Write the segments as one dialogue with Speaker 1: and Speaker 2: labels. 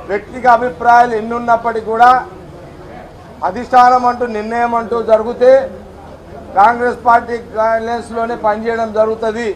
Speaker 1: వ్యక్తిగత అభిప్రాయాలు ఎన్ని ఉన్నప్పటికీ కూడా అధిష్టానం అంటూ నిర్ణయం అంటూ జరిగితే కాంగ్రెస్ పార్టీ గైడ్లైన్స్లోనే పనిచేయడం జరుగుతుంది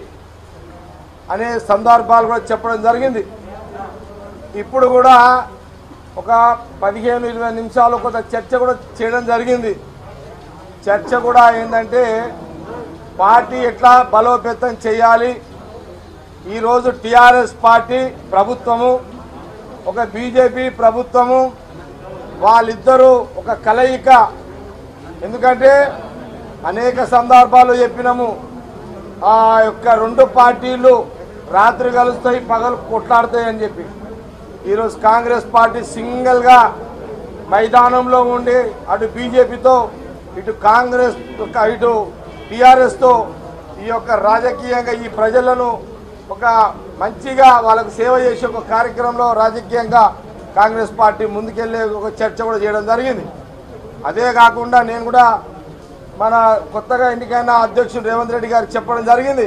Speaker 1: అనే సందర్భాలు కూడా చెప్పడం జరిగింది ఇప్పుడు కూడా ఒక పదిహేను ఇరవై నిమిషాలు కొంత చర్చ కూడా చేయడం జరిగింది చర్చ కూడా ఏంటంటే పార్టీ ఎట్లా బలోపేతం చేయాలి ఈరోజు టిఆర్ఎస్ పార్టీ ప్రభుత్వము ఒక బీజేపీ ప్రభుత్వము వాళ్ళిద్దరూ ఒక కలయిక ఎందుకంటే అనేక సందర్భాలు చెప్పినాము ఆ యొక్క రెండు పార్టీలు రాత్రి కలుస్తాయి పగలు కొట్లాడతాయి అని చెప్పి ఈరోజు కాంగ్రెస్ పార్టీ సింగిల్గా మైదానంలో ఉండి అటు బీజేపీతో ఇటు కాంగ్రెస్ ఇటు టీఆర్ఎస్తో ఈ యొక్క రాజకీయంగా ఈ ప్రజలను ఒక మంచిగా వాళ్ళకు సేవ చేసే ఒక కార్యక్రమంలో రాజకీయంగా కాంగ్రెస్ పార్టీ ముందుకెళ్లే ఒక చర్చ కూడా చేయడం జరిగింది అదే కాకుండా నేను కూడా మన కొత్తగా ఎన్నికైన అధ్యక్షుడు రేవంత్ రెడ్డి గారికి చెప్పడం జరిగింది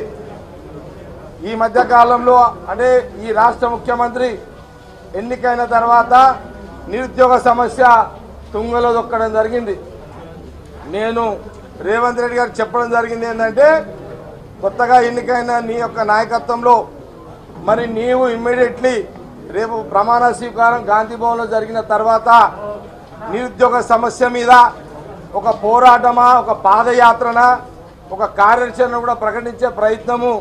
Speaker 1: ఈ మధ్య కాలంలో అంటే ఈ రాష్ట్ర ముఖ్యమంత్రి ఎన్నికైన తర్వాత నిరుద్యోగ సమస్య తుంగలో దొక్కడం జరిగింది నేను రేవంత్ రెడ్డి గారికి చెప్పడం జరిగింది ఏంటంటే కొత్తగా ఎన్నికైన నీ యొక్క నాయకత్వంలో మరి నీవు ఇమ్మీడియట్లీ రేపు ప్రమాణ స్వీకారం గాంధీ భవన్లో జరిగిన తర్వాత నిరుద్యోగ సమస్య మీద ఒక పోరాటమా ఒక పాదయాత్రన ఒక కార్యాచరణ కూడా ప్రకటించే ప్రయత్నము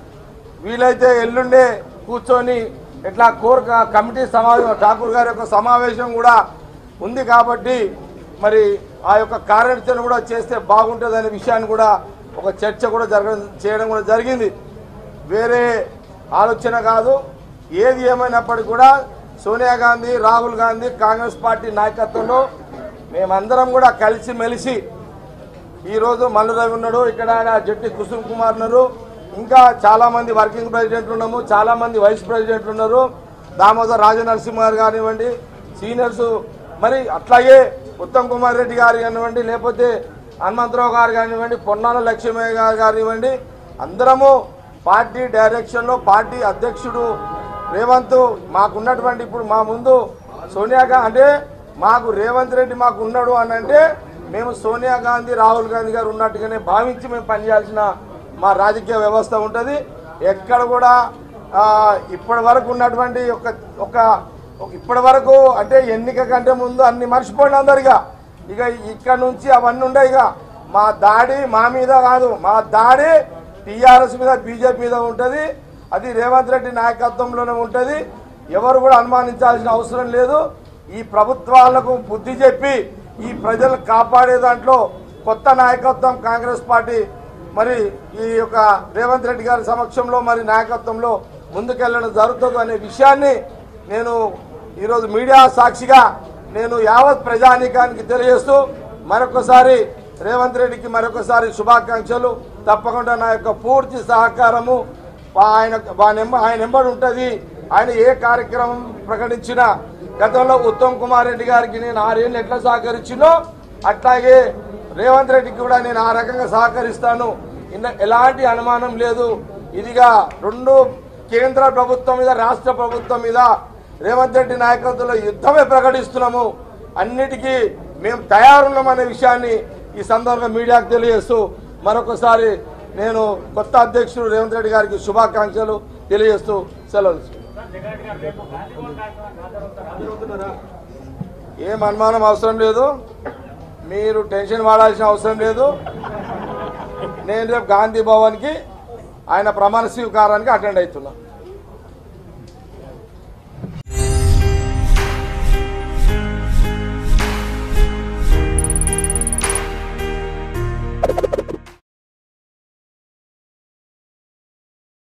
Speaker 1: వీలైతే ఎల్లుండే కూర్చొని ఇట్లా కోర్ క- కమిటీ సమావేశం ఠాకూర్ గారి యొక్క సమావేశం కూడా ఉంది కాబట్టి మరి ఆ యొక్క కార్యాచరణ కూడా చేస్తే బాగుంటుంది అనే విషయాన్ని కూడా ఒక చర్చ కూడా జరగడం చేయడం కూడా జరిగింది వేరే ఆలోచన కాదు ఏది ఏమైనప్పటికీ కూడా సోనియా గాంధీ రాహుల్ గాంధీ కాంగ్రెస్ పార్టీ నాయకత్వంలో మేమందరం కూడా కలిసి మెలిసి ఈరోజు మల్లు రవి ఉన్నాడు ఇక్కడ ఆయన జట్టి కుసుమ్ కుమార్ ఉన్నారు ఇంకా చాలా మంది వర్కింగ్ ప్రెసిడెంట్లు ఉన్నాము చాలా మంది వైస్ ప్రెసిడెంట్లు ఉన్నారు దామోదర్ రాజనరసింహ గారు కానివ్వండి సీనియర్స్ మరి అట్లాగే ఉత్తమ్ కుమార్ రెడ్డి గారు కానివ్వండి లేకపోతే హనుమంతరావు గారు కానివ్వండి పొన్నాల లక్ష్మయ్య గారు కానివ్వండి అందరము పార్టీ డైరెక్షన్లో పార్టీ అధ్యక్షుడు రేవంత్ మాకున్నటువంటి ఇప్పుడు మా ముందు సోనియా గా అంటే మాకు రేవంత్ రెడ్డి మాకు ఉన్నాడు అని అంటే మేము సోనియా గాంధీ రాహుల్ గాంధీ గారు ఉన్నట్టుగానే భావించి మేము పనిచేయాల్సిన మా రాజకీయ వ్యవస్థ ఉంటుంది ఎక్కడ కూడా ఆ, ఇప్పటి వరకు ఉన్నటువంటి ఒక ఒక ఒక ఇప్పటి వరకు అంటే ఎన్నిక కంటే ముందు అన్ని మర్చిపోయిన అందరిగా ఇక ఇక్కడ నుంచి అవన్నీ ఉండవు ఇక మా దాడి మా మీద కాదు మా దాడి టీఆర్ఎస్ మీద బీజేపీ మీద ఉంటుంది అది రేవంత్ రెడ్డి నాయకత్వంలోనే ఉంటుంది ఎవరు కూడా అనుమానించాల్సిన అవసరం లేదు ఈ ప్రభుత్వాలకు బుద్ధి చెప్పి ఈ ప్రజలు కాపాడే దాంట్లో కొత్త నాయకత్వం కాంగ్రెస్ పార్టీ మరి ఈ యొక్క రేవంత్ రెడ్డి గారి సమక్షంలో మరి నాయకత్వంలో ముందుకెళ్ళడం జరుగుతుంది అనే విషయాన్ని నేను ఈరోజు మీడియా సాక్షిగా నేను యావత్ ప్రజానీకానికి తెలియజేస్తూ మరొకసారి రేవంత్ రెడ్డికి మరొకసారి శుభాకాంక్షలు తప్పకుండా నా యొక్క పూర్తి సహకారము ఆయన ఆయన ఎంబ- ఆయన ఎంబడి ఉంటుంది ఆయన ఏ కార్యక్రమం ప్రకటించినా గతంలో ఉత్తమ్ కుమార్ రెడ్డి గారికి నేను ఆరేళ్ళు ఎట్లా సహకరించినో అట్లాగే రేవంత్ రెడ్డికి కూడా నేను ఆ రకంగా సహకరిస్తాను ఇన్న ఎలాంటి అనుమానం లేదు ఇదిగా రెండు కేంద్ర ప్రభుత్వం మీద రాష్ట్ర ప్రభుత్వం మీద రేవంత్ రెడ్డి నాయకత్వంలో యుద్ధమే ప్రకటిస్తున్నాము అన్నిటికీ మేము తయారున్నామనే విషయాన్ని ఈ సందర్భంగా మీడియాకు తెలియజేస్తూ మరొకసారి నేను కొత్త అధ్యక్షుడు రేవంత్ రెడ్డి గారికి శుభాకాంక్షలు తెలియజేస్తూ సెలవు తీసుకుంటాను. ఏం అనుమానం అవసరం లేదు మీరు టెన్షన్ పడాల్సిన అవసరం లేదు నేను రేపు గాంధీ భవన్కి ఆయన ప్రమాణ స్వీకారానికి అటెండ్ అవుతున్నా